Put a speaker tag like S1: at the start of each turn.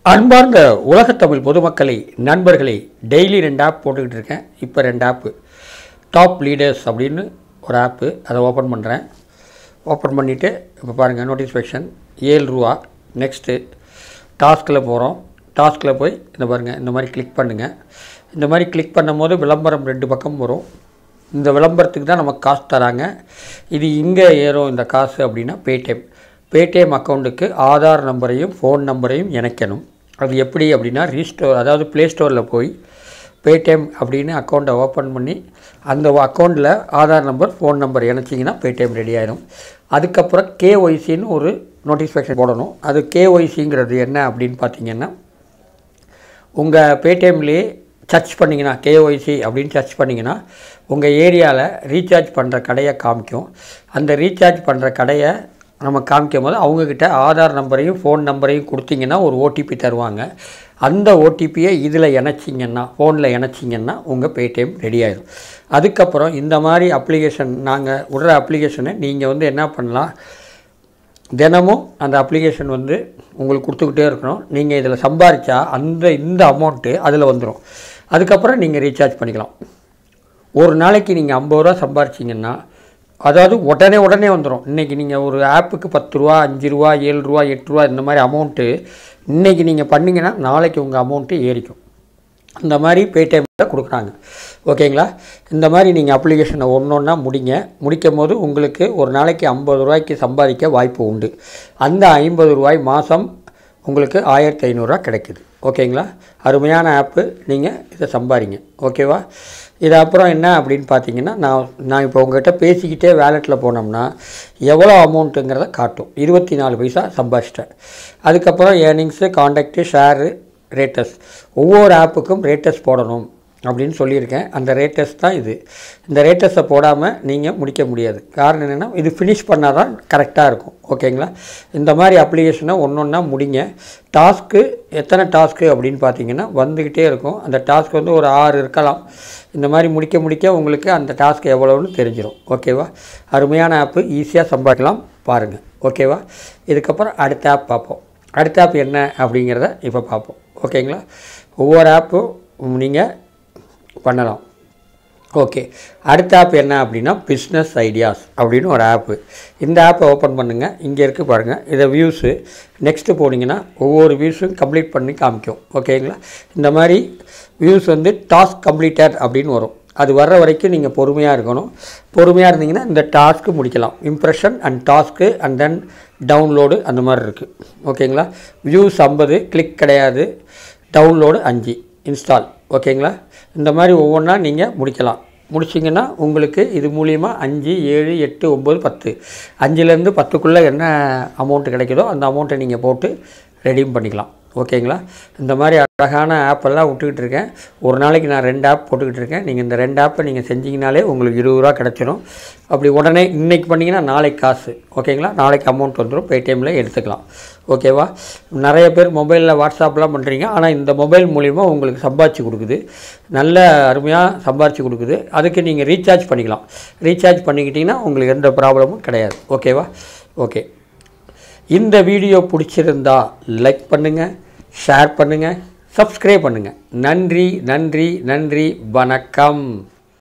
S1: அன்பார்ந்த உலகத்தமிழ் பொதுமக்களை நண்பர்களை டெய்லி ரெண்டு ஆப் போட்டுக்கிட்டு இருக்கேன் இப்போ ரெண்டு ஆப்பு டாப் லீடர்ஸ் அப்படின்னு ஒரு ஆப்பு அதை ஓப்பன் பண்ணுறேன் ஓப்பன் பண்ணிவிட்டு இப்போ பாருங்கள் நோட்டிஃபிகேஷன் ஏழு ரூபா நெக்ஸ்ட்டு டாஸ்கில் போகிறோம் டாஸ்கில் போய் இந்த பாருங்கள் இந்த மாதிரி கிளிக் பண்ணுங்கள் இந்த மாதிரி கிளிக் பண்ணும்போது விளம்பரம் ரெண்டு பக்கம் வரும் இந்த விளம்பரத்துக்கு தான் நமக்கு காசு தராங்க இது இங்கே ஏறும் இந்த காசு அப்படின்னா பேடிஎம் பேடிஎம் அக்கௌண்ட்டுக்கு ஆதார் நம்பரையும் ஃபோன் நம்பரையும் இணைக்கணும் அது எப்படி அப்படின்னா ரீஸ்டோர் அதாவது ப்ளே ஸ்டோரில் போய் பேடிஎம் அப்படின்னு அக்கௌண்ட்டை ஓப்பன் பண்ணி அந்த அக்கௌண்ட்டில் ஆதார் நம்பர் ஃபோன் நம்பர் இணைச்சிங்கன்னா பேடிஎம் ரெடி ஆயிடும் அதுக்கப்புறம் கேஒய்சின்னு ஒரு நோட்டிஃபிகேஷன் போடணும் அது கேஒய்சிங்கிறது என்ன அப்படின்னு பார்த்தீங்கன்னா உங்கள் பேடிஎம்லேயே சர்ச் பண்ணிங்கன்னா கேஒய்சி அப்படின்னு சர்ச் பண்ணிங்கன்னா உங்கள் ஏரியாவில் ரீசார்ஜ் பண்ணுற கடையை காமிக்கும் அந்த ரீசார்ஜ் பண்ணுற கடையை நம்ம காமிக்கும் போது அவங்கக்கிட்ட ஆதார் நம்பரையும் ஃபோன் நம்பரையும் கொடுத்தீங்கன்னா ஒரு ஓடிபி தருவாங்க அந்த ஓடிபியை இதில் இணைச்சிங்கன்னா ஃபோனில் இணைச்சிங்கன்னா உங்கள் பேடிஎம் ரெடி ஆயிடும் அதுக்கப்புறம் இந்த மாதிரி அப்ளிகேஷன் நாங்கள் விடுற அப்ளிகேஷனை நீங்கள் வந்து என்ன பண்ணலாம் தினமும் அந்த அப்ளிகேஷன் வந்து உங்களுக்கு கொடுத்துக்கிட்டே இருக்கணும் நீங்கள் இதில் சம்பாரித்தா அந்த இந்த அமௌண்ட்டு அதில் வந்துடும் அதுக்கப்புறம் நீங்கள் ரீசார்ஜ் பண்ணிக்கலாம் ஒரு நாளைக்கு நீங்கள் ஐம்பது ரூபா சம்பாரிச்சிங்கன்னா அதாவது உடனே உடனே வந்துடும் இன்றைக்கி நீங்கள் ஒரு ஆப்புக்கு பத்து ரூபா அஞ்சு ரூபா ஏழு ரூபா எட்டு ரூபா இந்த மாதிரி அமௌண்ட்டு இன்றைக்கி நீங்கள் பண்ணிங்கன்னா நாளைக்கு உங்கள் அமௌண்ட்டு ஏறிக்கும் அந்த மாதிரி பேடிஎம்மில் கொடுக்குறாங்க ஓகேங்களா இந்த மாதிரி நீங்கள் அப்ளிகேஷனை ஒன்று ஒன்றா முடிங்க முடிக்கும் போது உங்களுக்கு ஒரு நாளைக்கு ஐம்பது ரூபாய்க்கு சம்பாதிக்க வாய்ப்பு உண்டு அந்த ஐம்பது ரூபாய் மாதம் உங்களுக்கு ஆயிரத்தி ஐநூறுரூவா கிடைக்குது ஓகேங்களா அருமையான ஆப்பு நீங்கள் இதை சம்பாதிங்க ஓகேவா இது அப்புறம் என்ன அப்படின்னு பார்த்தீங்கன்னா நான் நான் இப்போ உங்கள்கிட்ட பேசிக்கிட்டே வேலெட்டில் போனோம்னா எவ்வளோ அமௌண்ட்டுங்கிறத காட்டும் இருபத்தி நாலு பைசா சம்பாதிச்சிட்டேன் அதுக்கப்புறம் ஏர்னிங்ஸு காண்டாக்டு ஷேரு ரேட்டஸ் ஒவ்வொரு ஆப்புக்கும் ரேட்டஸ் போடணும் அப்படின்னு சொல்லியிருக்கேன் அந்த ரேட்டஸ் தான் இது இந்த ரேட்டஸை போடாமல் நீங்கள் முடிக்க முடியாது காரணம் என்னென்னா இது ஃபினிஷ் பண்ணால் தான் கரெக்டாக இருக்கும் ஓகேங்களா இந்த மாதிரி அப்ளிகேஷனை ஒன்று ஒன்றா முடிங்க டாஸ்க்கு எத்தனை டாஸ்க்கு அப்படின்னு பார்த்தீங்கன்னா வந்துக்கிட்டே இருக்கும் அந்த டாஸ்க் வந்து ஒரு ஆறு இருக்கலாம் இந்த மாதிரி முடிக்க முடிக்க உங்களுக்கு அந்த டாஸ்க் எவ்வளோன்னு தெரிஞ்சிடும் ஓகேவா அருமையான ஆப்பு ஈஸியாக சம்பாதிக்கலாம் பாருங்கள் ஓகேவா இதுக்கப்புறம் அடுத்த ஆப் பார்ப்போம் அடுத்த ஆப் என்ன அப்படிங்கிறத இப்போ பார்ப்போம் ஓகேங்களா ஒவ்வொரு ஆப்பும் நீங்கள் பண்ணலாம் ஓகே அடுத்த ஆப் என்ன அப்படின்னா பிஸ்னஸ் ஐடியாஸ் அப்படின்னு ஒரு ஆப்பு இந்த ஆப்பை ஓப்பன் பண்ணுங்கள் இங்கே இருக்குது பாருங்கள் இதை வியூஸு நெக்ஸ்ட்டு போனீங்கன்னா ஒவ்வொரு வியூஸும் கம்ப்ளீட் பண்ணி காமிக்கும் ஓகேங்களா இந்த மாதிரி வியூஸ் வந்து டாஸ்க் கம்ப்ளீட்டட் அப்படின்னு வரும் அது வர்ற வரைக்கும் நீங்கள் பொறுமையாக இருக்கணும் பொறுமையாக இருந்தீங்கன்னா இந்த டாஸ்க்கு முடிக்கலாம் impression and task and then download அந்த மாதிரி இருக்குது ஓகேங்களா வியூஸ் ஐம்பது கிளிக் கிடையாது டவுன்லோடு அஞ்சு இன்ஸ்டால் ஓகேங்களா இந்த மாதிரி ஒவ்வொன்றா நீங்கள் முடிக்கலாம் முடிச்சிங்கன்னா உங்களுக்கு இது மூலிமா அஞ்சு ஏழு எட்டு ஒம்பது பத்து அஞ்சுலேருந்து பத்துக்குள்ளே என்ன அமௌண்ட்டு கிடைக்குதோ அந்த அமௌண்ட்டை நீங்கள் போட்டு ரெடீம் பண்ணிக்கலாம் ஓகேங்களா இந்த மாதிரி அழகான ஆப்பெல்லாம் விட்டுக்கிட்டு இருக்கேன் ஒரு நாளைக்கு நான் ரெண்டு ஆப் போட்டுக்கிட்டு இருக்கேன் நீங்கள் இந்த ரெண்டு ஆப்பை நீங்கள் செஞ்சீங்கனாலே உங்களுக்கு இருபது ரூபா கிடச்சிரும் அப்படி உடனே இன்றைக்கி பண்ணிங்கன்னா நாளைக்கு காசு ஓகேங்களா நாளைக்கு அமௌண்ட் வந்துடும் பேடிஎம்மில் எடுத்துக்கலாம் ஓகேவா நிறைய பேர் மொபைலில் வாட்ஸ்அப்லாம் பண்ணுறீங்க ஆனால் இந்த மொபைல் மூலிமா உங்களுக்கு சம்பாதிச்சு கொடுக்குது நல்ல அருமையாக சம்பாதிச்சு கொடுக்குது அதுக்கு நீங்கள் ரீசார்ஜ் பண்ணிக்கலாம் ரீசார்ஜ் பண்ணிக்கிட்டிங்கன்னா உங்களுக்கு எந்த ப்ராப்ளமும் கிடையாது ஓகேவா ஓகே இந்த வீடியோ பிடிச்சிருந்தா லைக் பண்ணுங்கள் ஷேர் பண்ணுங்கள் சப்ஸ்கிரைப் பண்ணுங்கள் நன்றி நன்றி நன்றி வணக்கம்